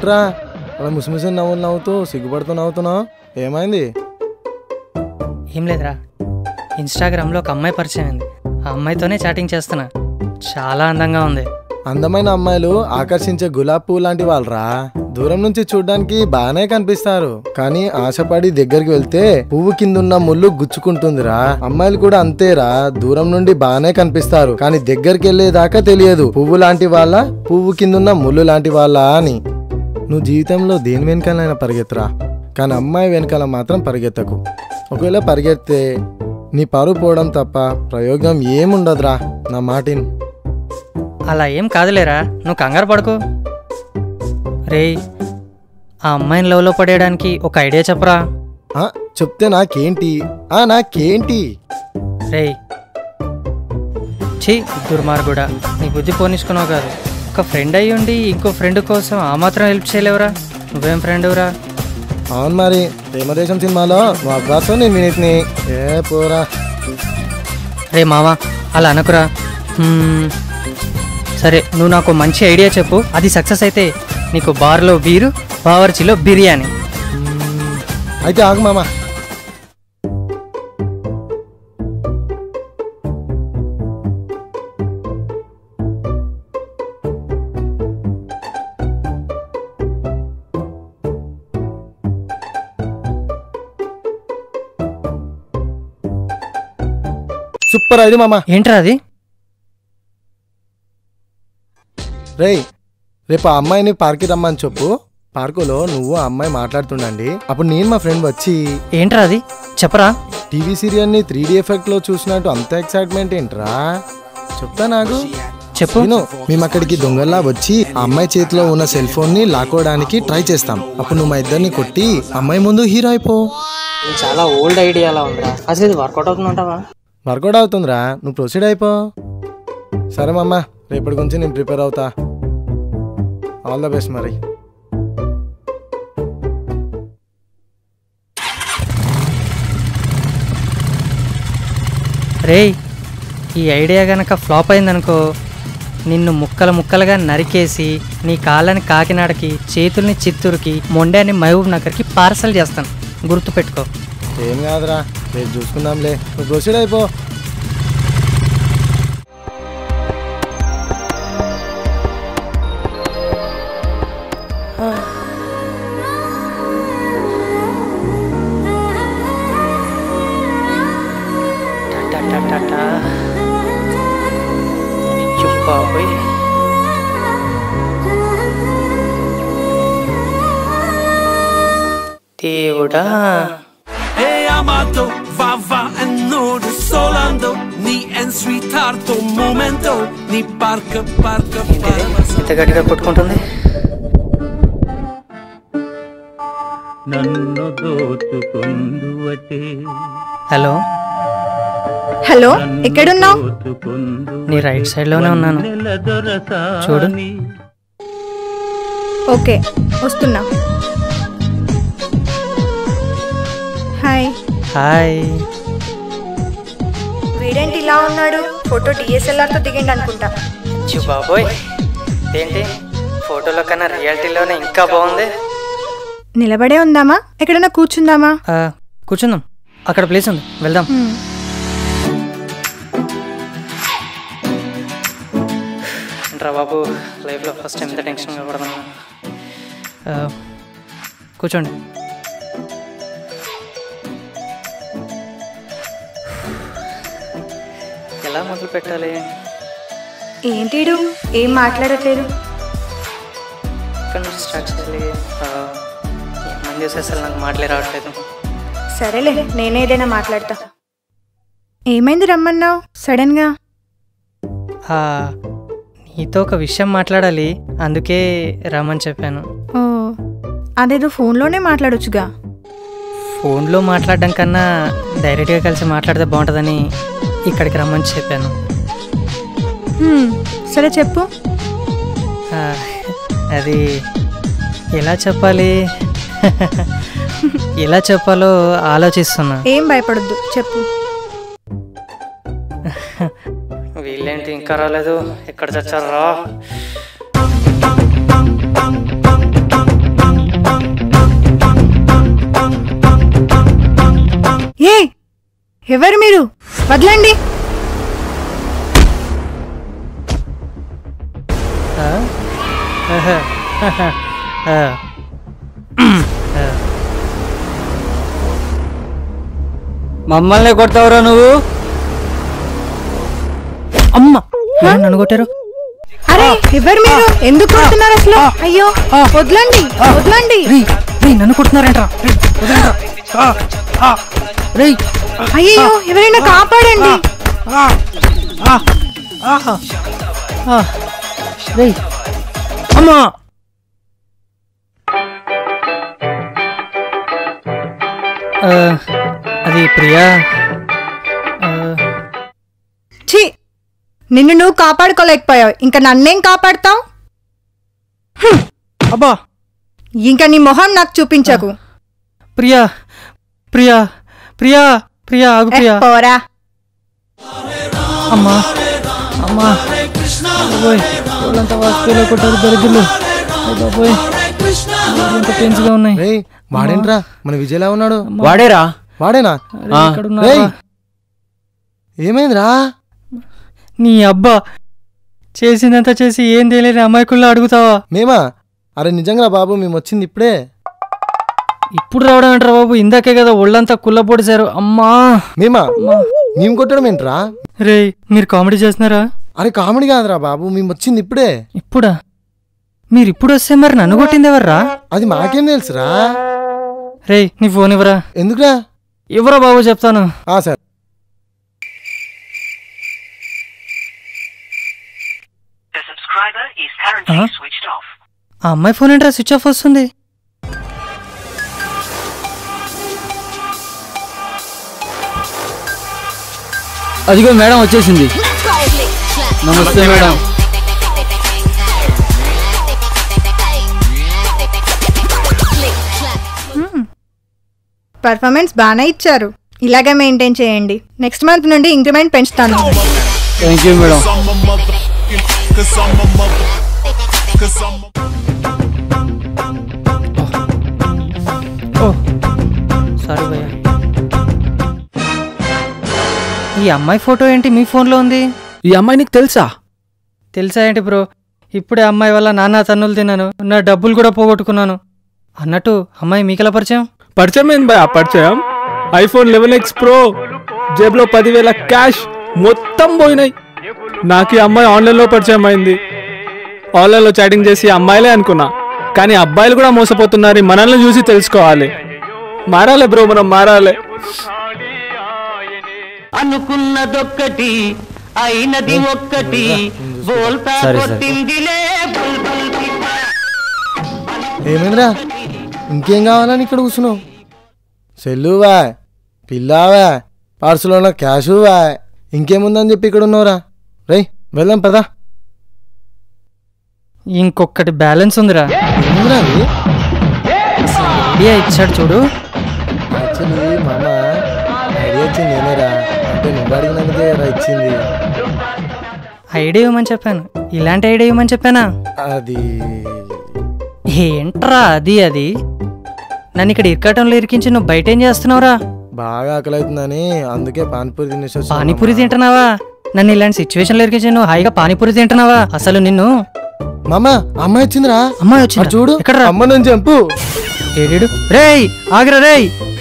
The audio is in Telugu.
ఏంట్రా అలా ముసిముసి నవ్వులు నవ్వుతూ సిగ్గుపడుతూ నవ్వుతున్నావు ఏమైంది ఏం లేదురా ఇన్స్టాగ్రామ్లో ఒక అమ్మాయి పరిచయం అయింది ఆ అమ్మాయితోనే చాటింగ్ చేస్తున్నా చాలా అందంగా ఉంది అందమైన అమ్మాయిలు ఆకర్షించే గులాబ్ పువ్వు లాంటి వాళ్ళరా దూరం నుంచి చూడ్డానికి బాగానే కనిపిస్తారు కానీ ఆశపడి దగ్గరికి వెళ్తే పువ్వు కింద ఉన్న ముళ్ళు గుచ్చుకుంటుందిరా అమ్మాయిలు కూడా అంతేరా దూరం నుండి బాగానే కనిపిస్తారు కానీ దగ్గరికి వెళ్ళేదాకా తెలియదు పువ్వు లాంటి వాళ్ళ పువ్వు కింద ఉన్న ముళ్ళు లాంటి వాళ్ళ అని నువ్వు జీవితంలో దేని వెనకాలైనా పరిగెత్తరా కానీ అమ్మాయి వెనకాల మాత్రం పరిగెత్తకు ఒకవేళ పరిగెత్తే నీ పరువు పోవడం తప్ప ప్రయోగం ఏముండదురా నా మాటిన్ అలా ఏం కాదులేరా నువ్వు కంగారు పడుకో రేయ్ ఆ అమ్మాయిని లవ్లో పడేయడానికి ఒక ఐడియా చెప్పరా ఆ, చెప్తే నాకేంటి ఆ నాకేంటి రేయ్ ఛీ దుర్మార్గుడా నీ బుద్ధి పోనిసుకున్నావు కాదు ఒక ఫ్రెండ్ అయ్యి ఉండి ఇంకో ఫ్రెండ్ కోసం ఆ మాత్రం హెల్ప్ చేయలేవురా నువ్వేం ఫ్రెండ్వురా అవును మరి ప్రేమదేశం సినిమాలో నువ్వు అబ్బాసం నేను వినీత్ని ఏ పోరా రే మావా అలా అనకురా హ్మ్. సరే నువ్వు నాకు మంచి ఐడియా చెప్పు అది సక్సెస్ అయితే నీకు బార్లో బీరు బావర్చిలో బిర్యానీ మ్మ్. అయితే ఆగు మామ సూపర్ ఐడి మామ ఏంట్రా అది రేయ్ రేపు ఆ అమ్మాయిని పార్క్కి రమ్మని చెప్పు పార్కులో నువ్వు ఆ అమ్మాయి మాట్లాడుతుండండి అప్పుడు నేను మా ఫ్రెండ్ వచ్చి ఏంట్రా అది చెప్పరా టీవీ సీరియల్ని త్రీ డి ఎఫెక్ట్ లో చూసినట్టు అంత ఎక్సైట్మెంట్ ఏంట్రా చెప్తా నాకు చెప్పు నేను మేము అక్కడికి దొంగల్లా వచ్చి ఆ అమ్మాయి చేతిలో ఉన్న సెల్ ఫోన్ ని లాక్కోవడానికి ట్రై చేస్తాం అప్పుడు నువ్వు మా ఇద్దరిని కొట్టి అమ్మాయి ముందు హీరో అయిపో చాలా ఓల్డ్ ఐడియా అలా ఉందిరా అసలు ఇది వర్కౌట్ అవుతుందంటావా వర్కౌట్ అవుతుందిరా నువ్వు ప్రొసీడ్ అయిపో సరే మామ రేపటి గురించి నేను ప్రిపేర్ అవుతా ఆల్ ద బెస్ట్ మరి రేయ్ ఈ ఐడియా గనక ఫ్లాప్ అయిందనుకో నిన్ను ముక్కలు ముక్కలుగా నరికేసి నీ కాళ్ళని కాకినాడకి చేతుల్ని చిత్తూరుకి మొండాన్ని మహబూబ్ నగర్కి పార్సల్ చేస్తాను గుర్తుపెట్టుకో ఏం కాదురా రేపు చూసుకుందాంలే నువ్వు ప్రొసీడ్ అయిపో టా టా టా టా. అయ్యో బాబోయ్. దేవుడా Hey amato, va va e nodo solando Ni en sweethearto momento Ni parka parka parka ఇంత గట్టిగా కొట్టుకుంటుంది నన్ను దోచుకుందువటే హలో హలో ఎక్కడున్నావు దోచుకుందు నీ రైట్ సైడ్ లోనే ఉన్నాను చూడు ఓకే వస్తున్నా హాయ్ హాయ్ వీడేంటి ఇలా ఉన్నాడు ఫోటో డిఎస్ఎల్ఆర్తో దిగిండి అనుకుంటా అచ్చు బాబోయ్ ఏంటి ఫోటోలో కన్నా రియాలిటీలోనే ఇంకా బాగుంది నిలబడే ఉందామా ఎక్కడైనా కూర్చుందామా ఆ, కూర్చుందాం అక్కడ ప్లేస్ ఉంది వెళ్దాం హ్మ్. ఏంట్రా బాబు లైఫ్లో ఫస్ట్ టైం ఇంత టెన్షన్గా పడదాను ఆ, కూర్చోండి ఎలా మొదలు పెట్టాలి ఏంటిడు ఏం మాట్లాడట్లేదు ఇక్కడ నుంచి స్టార్ట్ చేయాలి ఆ, ఏమని చేస్తే అసలు నాకు మాటలే రావట్లేదు సరేలే నేనే ఏదైనా మాట్లాడతా ఏమైంది రమ్మన్నావు సడన్గా ఆ, నీతో ఒక విషయం మాట్లాడాలి అందుకే రమ్మని చెప్పాను ఓ అదేదో ఫోన్లోనే మాట్లాడొచ్చుగా ఫోన్లో మాట్లాడడం కన్నా డైరెక్ట్గా కలిసి మాట్లాడితే బాగుంటుందని ఇక్కడికి రమ్మని చెప్పాను హ్మ్, సరే చెప్పు ఆ, అది ఎలా చెప్పాలి ఎలా చెప్పాలో ఆలోచిస్తున్నా ఏం భయపడొద్దు చెప్పు వీళ్ళేంటి ఇంకా రాలేదు ఎక్కడ చచ్చారు రా ఎవరు మీరు వదలండి ఆ? ఆహా. ఆ. ఆ. మమ్మల్ని కొడతావురా నువ్వు అమ్మ ఎవరు నన్ను కొట్టారు అరే ఎవరు మీరు ఎందుకు కొడుతున్నారు అసలు అయ్యో వదలండి వదలండి రేయ్ రేయ్ నన్ను కొడుతున్నారేంట్రా రేయ్, వదలండ్రా. ఆ, ఆ, రేయ్ అయ్యో ఎవరైనా కాపాడండి ఆ, ఆ, రేయ్ అమ్మా ఆ, అది ప్రియా ఆ, ఛీ నిన్ను నువ్వు కాపాడుకోలేకపోయావు ఇంకా నన్నేం కాపాడుతావు అబ్బా ఇంకా నీ మొహం నాకు చూపించకు ప్రియా ప్రియా ప్రియా ప్రియా ఆగు ఏ, ప్రియా పోరా అమ్మా అమ్మా బాబోయ్ వాళ్ళంతా వాసులో కొట్టారు దరిద్రులు అయ్ బాబోయ్ ఎంత పెంచుగా ఉన్నాయి రేయ్ వాడేంట్రా మన విజయలా ఉన్నాడు వాడేరా వాడేనా అరే, ఆ. ఇక్కడ ఉన్నారా? రేయ్ ఏమైందిరా నీ అబ్బా చేసిందంతా చేసి ఏం తెలియని అమాయకుల్లో అడుగుతావా మేమా అరే నిజంగా బాబు మేము వచ్చింది ఇప్పుడే ఇప్పుడు రావడం అంటారా బాబు ఇందాకే కదా ఒళ్ళంతా కుల్లపొడిచారు అమ్మా మేమా అమ్మా మేము కొట్టడం ఏంట్రా రే మీరు కామెడీ చేస్తున్నారా అరే కామెడీ కాదురా బాబు మేము వచ్చింది ఇప్పుడే ఇప్పుడా మీరు ఇప్పుడు వస్తే మరి నన్ను కొట్టింది ఎవర్రా అది మాకేం తెలుసురా రే నీ ఫోన్ ఇవ్వరా ఎందుకురా ఇవ్వరా బాబు చెప్తాను ఆ sir The subscriber is currently Huh? switched off. ఆ అమ్మాయి ఫోన్ ఏంట్రా స్విచ్ ఆఫ్ వస్తుంది అదిగో మేడం వచ్చేసింది నమస్తే మేడం పర్ఫార్మెన్స్ బాగానే ఇచ్చారు ఇలాగే మెయింటైన్ చేయండి నెక్స్ట్ మంత్ నుండి ఇంక్రిమెంట్ పెంచుతాను థ్యాంక్ యూ మేడం ఓ సారీ భయ్యా ఈ అమ్మాయి ఫోటో ఏంటి మీ ఫోన్లో ఉంది ఈ అమ్మాయి నీకు తెలుసా తెలుసా ఏంటి బ్రో ఇప్పుడే అమ్మాయి వల్ల నాన్న తన్నులు తిన్నాను నా డబ్బులు కూడా పోగొట్టుకున్నాను అన్నట్టు అమ్మాయి మీకెలా పరిచయం పరిచయం ఏంది భయ పరిచయం ఐఫోన్ లెవెన్ ఎక్స్ ప్రో జేబులో పదివేల క్యాష్ మొత్తం పోయినాయి నాకు ఈ అమ్మాయి ఆన్లైన్లో పరిచయం అయింది ఆన్లైన్లో చాటింగ్ చేసి అమ్మాయిలే అనుకున్నా కానీ అబ్బాయిలు కూడా మోసపోతున్నారు ఈ మనల్ని చూసి తెలుసుకోవాలి మారాలి బ్రో మనం మారాలి అనుకున్నదొక్కటి అయినది ఒక్కటి బోల్తా సరే, సరే. కొట్టిందిలే బుల్బుల్ పిట్ట. ఏమైందిరా ఇంకేం కావాలని ఇక్కడ కూర్చున్నావు సెల్లువా పిల్లావా పార్సల్ ఉన్న క్యాషువా ఇంకేముందని చెప్పి ఇక్కడ ఉన్నావురా రేయ్ వెళ్దాం పదా ఇంకొకటి బ్యాలెన్స్ ఉందిరా ఏముందిరా అది ఐడియా ఇచ్చాడు చూడు యాక్చువల్లీ మామ ఐడియా ఇచ్చింది నేనేరా అంటే నువ్వు అడిగినందుకే రా ఇచ్చింది ఐడియా ఇవ్వమని చెప్పాను ఇలాంటి ఐడియా ఇవ్వమని చెప్పానా అది ఏంట్రా అది అది నన్ను ఇక్కడ ఇరకటంలో ఇరికించి నువ్వు బయట ఏం చేస్తున్నావురా బాగా ఆకలి అవుతుందని అందుకే పానీపూరి తినేసి వచ్చాను పానీపూరి మామ. తింటున్నావా నన్ను ఇలాంటి సిచ్యువేషన్లో ఇరికించి నువ్వు హాయిగా పానీపూరి తింటున్నావా అసలు నిన్ను మామ అమ్మాయి వచ్చిందిరా అమ్మాయి అటు వచ్చింది చూడు ఎక్కడ అమ్మ నుంచి చంపు ఏడేడు రేయ్ ఆగిరా రేయ్